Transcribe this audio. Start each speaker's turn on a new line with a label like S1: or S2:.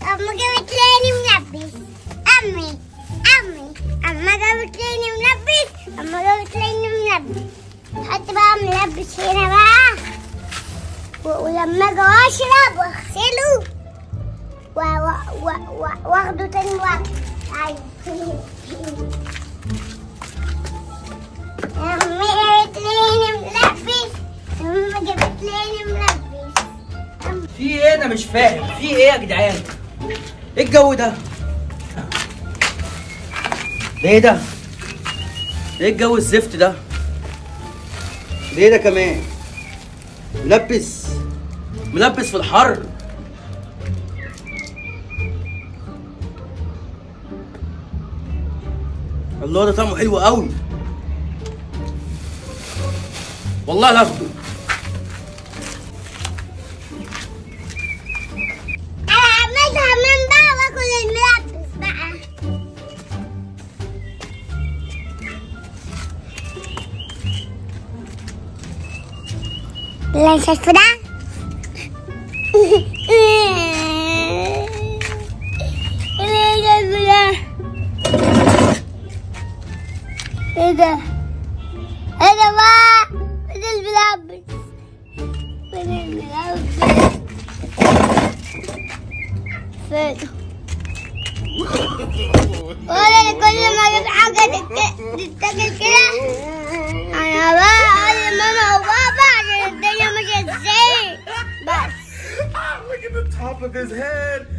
S1: أما جابت لي ملبس أمي أمي أما جابت لي ملبس أما جابت لي ملبس حط بقى ملبس هنا بقى و- ولما اجي اشرب واغسله و- و- و- و- واخده تاني واكل ايوه أمي جابت لي ملبس أمي جابت لي ملبس أمي
S2: في ايه انا مش فاهم في ايه يا جدعان ايه الجو ده ده ايه ده ايه الجو الزفت ده ده ايه ده كمان ملبس ملبس في الحر الله ده طعمه حلو قوي والله لا أخده.
S1: انا عملتها من بقى واكل الملبس بقى لا شايفه ده لا شايفه ده ايه ده ايه ده بقى فين الملبس فين الملبس فين ولا كل ما اجيب حاجه تت- تتاكل كده انا بقى اقول لماما وبابا عشان الدنيا ماشيه ازاي بس
S3: Look at the top of his head.